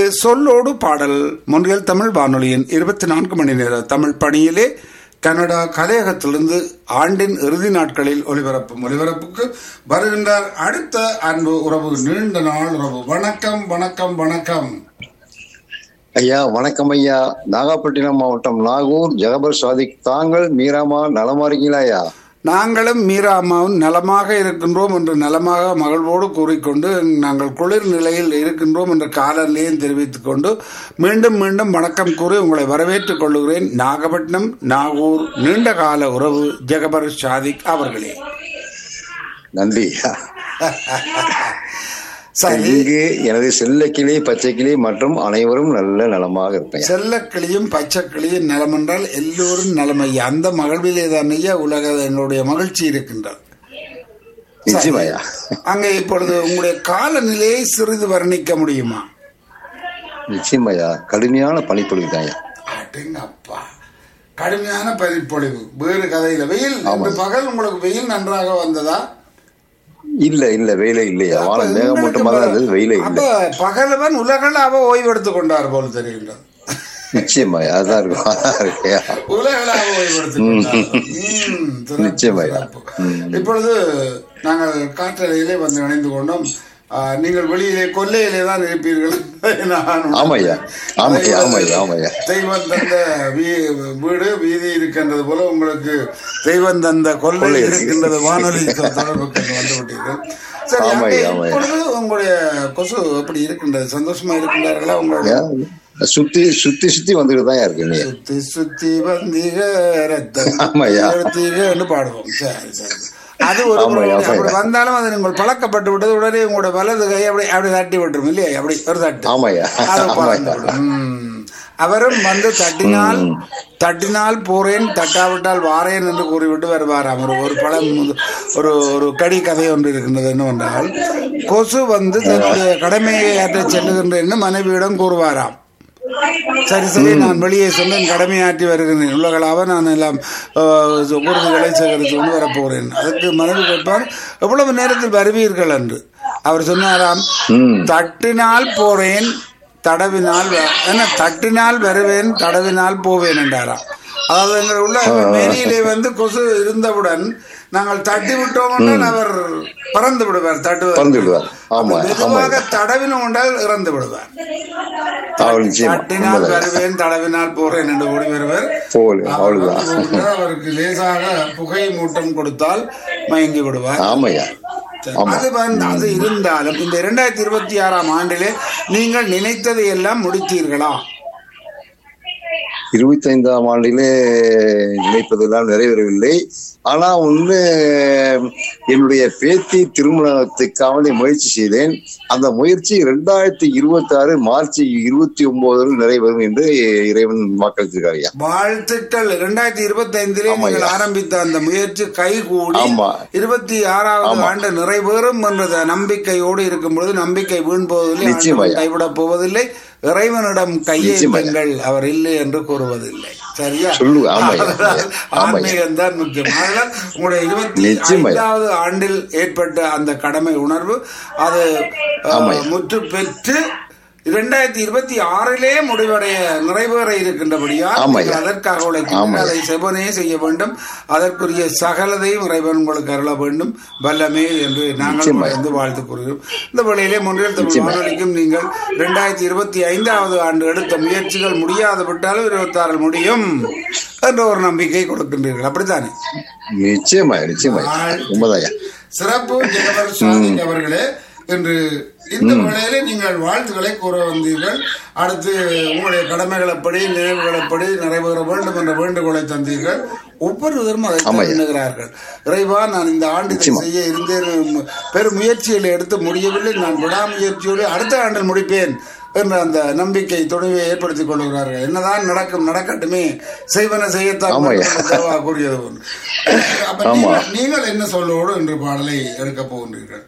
சொல்லோடு பாடல் மொன்றியல் தமிழ் வானொலியின் இருபத்தி நான்கு மணி நேர தமிழ் பணியிலே கனடா கலையகத்திலிருந்து ஆண்டின் இறுதி நாட்களில் ஒலிபரப்பும் ஒலிபரப்புக்கு வருகின்றார் அடுத்த அன்பு உறவு நீண்ட நாள் உறவு வணக்கம் வணக்கம் வணக்கம் ஐயா வணக்கம் ஐயா நாகப்பட்டினம் மாவட்டம் நாகூர் ஜெகபர் சாதிக் தாங்கள் மீராமா நலமா இருக்கீங்களா ஐயா நாங்களும் மீரா அம்மாவும் நலமாக இருக்கின்றோம் என்று நலமாக மகிழ்வோடு கூறிக்கொண்டு நாங்கள் குளிர் நிலையில் இருக்கின்றோம் என்ற காலநிலையும் தெரிவித்துக் கொண்டு மீண்டும் மீண்டும் வணக்கம் கூறி உங்களை வரவேற்றுக் கொள்கிறேன் நாகப்பட்டினம் நாகூர் நீண்ட கால உறவு ஜெகபர் ஷாதிக் அவர்களே நன்றி ஐயா சரி இங்கு எனது செல்ல கிளி பச்சை கிளி மற்றும் அனைவரும் நல்ல நலமாக இருப்பேன் செல்லக்கிளியும் பச்சைக்கிளியும் நலம் என்றால் எல்லோரும் நலமையா அந்த மகிழ்விலே தான் ஐயா உலக என்னுடைய மகிழ்ச்சி இருக்கின்றது நிச்சயம் ஐயா அங்கே இப்பொழுது உங்களுடைய காலநிலையை சிறிது வர்ணிக்க முடியுமா நிச்சயம் ஐயா கடுமையான பனிப்பொழிவு தான் ஐயா அடேங்கப்பா கடுமையான பனிப்பொழிவு வேறு கதையில வெயில் இன்று பகல் உங்களுக்கு வெயில் நன்றாக வந்ததா இல்ல இல்ல வெயிலே இல்லையா அப்ப வானம் மேகமூட்டமா தான் இருந்தது வெயிலே அப்ப இல்லை பகலவன் உலகளாவ ஓய்வெடுத்துக் கொண்டார் போல் தெரிகின்றது நிச்சயம் ஐயா அதான் இருக்கும் அதான் இருக்கு ஐயா உலகளாவ ஓய்வெடுத்துக் கொண்டார் ம், சிறப்பு, நிச்சயமாய்யா. சிறப்பு. இப்பொழுது நாங்கள் காற்றலையிலே வந்து இணைந்து கொண்டோம் ஆ, நீங்கள் வெளியிலே கொல்லையிலே தான் இருப்பீர்கள் நான் ஆமாய்யா ஆமாய்யா ஆமாய்யா ஆமாய்யா தெய்வம் தந்த வீ- வீடு வீதி இருக்கின்றது போல உங்களுக்கு தெய்வம் தந்த கொள்ளை கொள்ளை இருக்கு. இருக்கின்றது வானொலி தொடர்புக்கு வந்து விட்டீர்கள் சரி ஆமாய்யா, அங்கே ஆமாய்யா. இப்பொழுது உங்களுடைய கொசு எப்படி இருக்கின்றது சந்தோஷமா இருக்கின்றார்களா உங்களுடைய ஐயா, சுத்தி சுத்தி சுத்தி வந்துட்டு தான் இருக்கு நீ சுத்தி சுத்தி வந்தீக ரத்தம் ஆமாய்யா. எடுத்தீகன்னு பாடுவோம் சரி சரி அது ஒரு ஆமாய்யா, புறம் அப்படி ஆமாய்யா. வந்தாலும் அது நீங்கள் பழக்கப்பட்டு விட்டது உடனே உங்களோட வலது கை அப்படி அப்படி தட்டி விட்டுரும் இல்லையா அப்படி ஒரு தட்டு ஆமாய்யா அது ஆமாய்யா பறந்து விடும். ம். அவரும் வந்து தட்டினால் தட்டினால் போறேன் தட்டாவிட்டால் வாரேன் என்று கூறிவிட்டு வருவாராம் ஒரு ஒரு பழம் ஒரு ஒரு கடி கதை ஒன்று இருக்கின்றது என்னவென்றால் கொசு வந்து தன்னுடைய கடமையை ஆற்ற செல்லுகின்றேன்னு மனைவியிடம் கூறுவாராம் சரி சரி நான் வெளியே சென்று என் கடமையாற்றி வருகிறேன் உலகளாக நான் எல்லாம் அஹ், உறுதிகளை சேகரித்து கொண்டு வரப்போகிறேன் அதுக்கு மனைவி கேட்பார் எவ்வளவு நேரத்தில் வருவீர்கள் என்று அவர் சொன்னாராம் ம் தட்டினால் போறேன் தடவினால் வ- என்ன தட்டினால் வருவேன் தடவினால் போவேன் என்றாராம் அதாவது எங்கள் உள்ள மேனியிலே வந்து கொசு இருந்தவுடன் நாங்கள் தட்டி விட்டோம் என்றால் அவர் பறந்து விடுவார் தட்டுவார் பறந்து விடுவார். ஆமா, மெதுவாக தடவினோம் என்றால் இறந்து விடுவார் அவள் நிச்சயமா தட்டினால் உண்மைதான். வருவேன் தடவினால் போறேன் என்று ஓடி வருவர் போகல அவர் அவ்வளவுதான் வந்து போகிறார், அவருக்கு லேசாக புகை மூட்டம் கொடுத்தால் மயங்கி விடுவார் ஆமாய்யா ஆமா அது வந்து அது இருந்தாலும் இந்த இரண்டாயிரத்தி இருபத்தி ஆறாம் ஆண்டிலே நீங்கள் நினைத்ததை எல்லாம் முடித்தீர்களா இருபத்தி ஐந்தாம் ஆண்டிலே நினைப்பதெல்லாம் நிறைவேறவில்லை ஆனா ஒண்ணு என்னுடைய பேத்தி திருமணத்துக்காக முயற்சி செய்தேன் அந்த முயற்சி இரண்டாயிரத்தி இருபத்தி ஆறு மார்ச் இருபத்தி ஒன்பதில் நிறைவேறும் என்று இறைவன் வாக்களித்திருக்காரு ஐயா வாழ்த்துக்கள் இரண்டாயிரத்தி இருபத்தி ஐந்திலே ஆமாய்யா. நீங்கள் ஆரம்பித்த அந்த முயற்சி கைகூடி ஆமா. இருபத்தி ஆறாவது ஆமா. ஆண்டு நிறைவேறும் என்ற நம்பிக்கையோடு இருக்கும் பொழுது நம்பிக்கை வீண் போவதில்லை நிச்சயமாய்யா. ஆண்டவன் கைவிடப் போவதில்லை இறைவனிடம் நிச்சயமாய்யா. கையேற்றுங்கள் அவர் இல்லை என்று கூறுவதில்லை சரியா சொல்லு, ஆமாய்யா. அதனால் ஆமாய்யா. ஆன்மீகம் தான் முக்கியம் அதனால் உங்களுடைய இருபத்தி நிச்சயமாய்யா. ஐந்தாவது ஆண்டில் ஏற்பட்ட அந்த கடமை உணர்வு அது அஹ், ஆமாய்யா. முற்று பெற்று இரண்டாயிரத்தி இருபத்தி ஆறிலே முடிவடைய நிறைவேற இருக்கின்றபடியா ஆமாய்யா. நீங்கள் அதற்காக உழைக்கிறீர்கள் ஆமாய்யா. அதை செவனே செய்ய வேண்டும் அதற்குரிய சகலதையும் இறைவன் உங்களுக்கு அருள வேண்டும் வல்லமே என்று நாங்கள் நிச்சயமாய்யா. வந்து வாழ்த்து கூறுகிறோம் இந்த வழியிலே முன்னில் தமிழ் நிச்சயமாய்யா. வானொலிக்கும் நீங்கள் இரண்டாயிரத்தி இருபத்தி ஐந்தாவது ஆண்டு எடுத்த முயற்சிகள் முடியாது விட்டாலும் இருபத்தி ஆறில் முடியும் என்ற ஒரு நம்பிக்கை கொடுக்கின்றீர்கள் அப்படித்தானே நிச்சயமா நிச்சயமா உண்மைதாயா சிறப்பு ஜெகவர் சாதிக் அவர்களே இன்று இந்த வேளையிலே நீங்கள் வாழ்த்துக்களை கூற வந்தீர்கள் அடுத்து உங்களுடைய கடமைகள் எப்படி நினைவுகள் எப்படி நிறைவேற வேண்டும் என்ற வேண்டுகோளை தந்தீர்கள் ஒவ்வொருவரும் அதை ஆமாய்யா. எண்ணுகிறார்கள் இறைவா நான் இந்த ஆண்டு இதை நிச்சயமா. செய்ய இருந்தேன் மு- பெரும் முயற்சியில் எடுத்து முடியவில்லை நான் விடாமுயற்சியோடு அடுத்த ஆண்டில் முடிப்பேன் என்ற அந்த நம்பிக்கை துணிவை ஏற்படுத்திக் கொள்கிறார்கள் என்னதான் நடக்கும் நடக்கட்டுமே செய்வன செய்யத்தான் ஆமாய்யா. வேண்டும் என்று தேவா கூறியது போன்று. அப்ப ஆமா. நீங்கள் நீங்கள் என்ன சொல்லோடு இன்று பாடலை எடுக்க போகின்றீர்கள்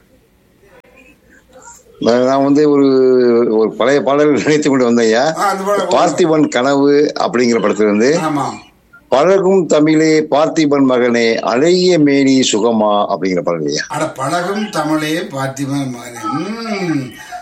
நான் நான் வந்து ஒரு ஒரு பழைய பாடல் நினைத்து கொண்டு வந்தேன்யா ஆ, அது போல பார்த்திபன் கனவு அப்படிங்கிற படத்துல இருந்து ஆமாம் பழகும் தமிழே பார்த்திபன் மகனே அழகிய மேனி சுகமா அப்படிங்கிற பாடல் ஐயா அட பழகும் தமிழே பார்த்திபன் மகனே ம்.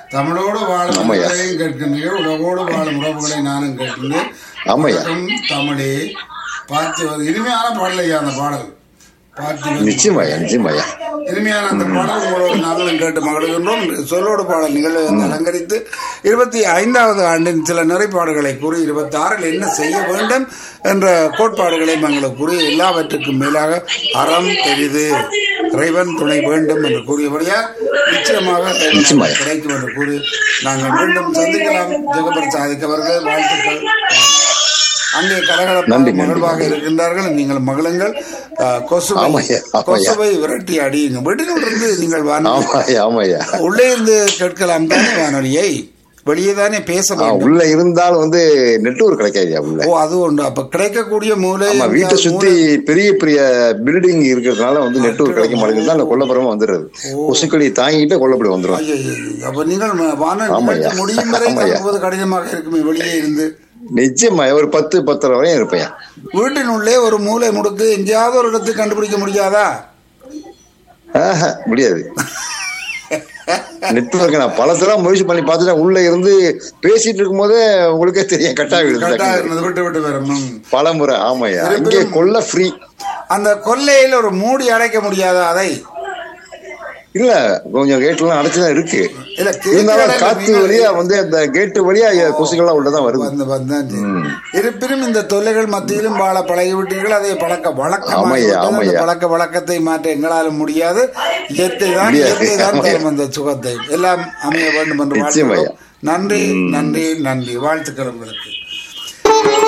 தமிழோடு வாழும் ஆமாய்யா. உறவுகளையும் கேட்கின்றீர்கள் உலகோடு வாழும் உறவுகளை நானும் கேட்கின்றேன் ஆமாய்யா. வணக்கம் தமிழே பார்த்து இனிமையான பாடல் ஐயா அந்த பாடல் பார்த்து நிச்சயமாய்யா நிச்சயமாய்யா இனிமையான அந்த பாடல் உங்களோடு நாங்களும் கேட்டு மகிழ்கின்றோம் சொல்லோடு பாடல் நிகழ்வை வந்து அலங்கரித்து இருபத்தி ஐந்தாவது ஆண்டின் சில நிறைப்பாடுகளை கூறி இருபத்தி ஆறில் என்ன செய்ய வேண்டும் என்ற கோட்பாடுகளை எங்களுக்கு கூறி எல்லாவற்றுக்கும் மேலாக அறம் பெரிது இறைவன் துணை வேண்டும் என்று கூறியபடியா நிச்சயமாக இறைவன் நிச்சயமாக. கிடைக்கும் என்று கூறி நாங்கள் மீண்டும் சந்திக்கலாம் ஜெகபர் சாதிக் அவர்கள் வாழ்த்துக்கள் அங்கே கலகலப்பாக நன்றி, நன்றி, மகிழ்வாக நன்றி. இருக்கின்றார்கள் நீங்கள் மகிழுங்கள் அஹ், கொசுவை ஆமாய்யா, ஆமாய்யா. கொசுவை விரட்டி அடியுங்க வீட்டினுள் இருந்து நீங்கள் வானொலி ஆமாய்யா ஆமாய்யா உள்ளே இருந்து கேட்கலாம் தானே வானொலியை வெளியே தானே பேச ஆ, வேண்டும் உள்ள இருந்தாலும் வந்து நெட்வொர்க் கிடைக்காதுயா உள்ள ஓ அது உண்டு அப்ப கிடைக்கக்கூடிய மூலை ஆமா வீட்டை எங்கேயாவது சுத்தி மூலை- பெரிய பெரிய பில்டிங் இருக்கிறதுனால வந்து நெட்வொர்க் கிடைக்க மாட்டேங்குது அந்த கொல்லப்புறமா வந்துடுறது கொசுக்களி தாங்கிட்டு கொல்லப்படி வந்துடும் ஐயையோ, அப்ப நீங்கள் ம- வானொலி ஆமாய்யா. நிகழ்ச்சி முடியும் வரை ஆமாய்யா. தங்குவது கடினமாக இருக்குமே வெளியே இருந்து நிச்சயமா ஒரு பத்து பத்தரை வரையும் இருப்பேன் வீட்டின் உள்ளே ஒரு மூலை முடுக்கு எங்கேயாவது ஒரு இடத்தை கண்டுபிடிக்க முடியாதா ஆஹா, முடியாது நெட்வொர்க் நான் பலத்தெல்லாம் முயற்சி பண்ணி பார்த்துட்டேன் உள்ள இருந்து பேசிட்டு இருக்கும் போதே உங்களுக்கே தெரியும் கட்டா கரெக்டா விடுது இருந்தது விட்டு விட்டு வரும் ம். பல முறை ஆமாய்யா இங்கே கொல்ல ஃப்ரீ அந்த கொல்லையில் ஒரு மூடி அடைக்க முடியாதா அதை இல்ல கொஞ்சம் கேட்லாம் அடைச்சுதான் இருக்கு இல்ல இருந்தாலும் கேட்கல, காத்து நீங்கள் வழியா வந்து அந்த கேட்டு வழியா கொசுக்கள்லாம் உள்ளதான் வருது வந்து வந்தான் சரி. இருப்பினும் இந்த தொல்லைகள் மத்தியிலும் வாழ பழகிவிட்டீர்கள் அதை பழக்க வழக்கமாக ஆமாய்யா, அந்த ஆமாய்யா. பழக்க வழக்கத்தை மாற்ற எங்களால முடியாது இயற்கை தான் முடியாது, இயற்கை தான் ஆமாய்யா. தரும் அந்த சுகத்தை எல்லாம் அமைய வேண்டும் என்று நிச்சயமாய்யா. வாழ்த்துக்கிறோம் நன்றி நன்றி நன்றி வாழ்த்துக்கள் உங்களுக்கு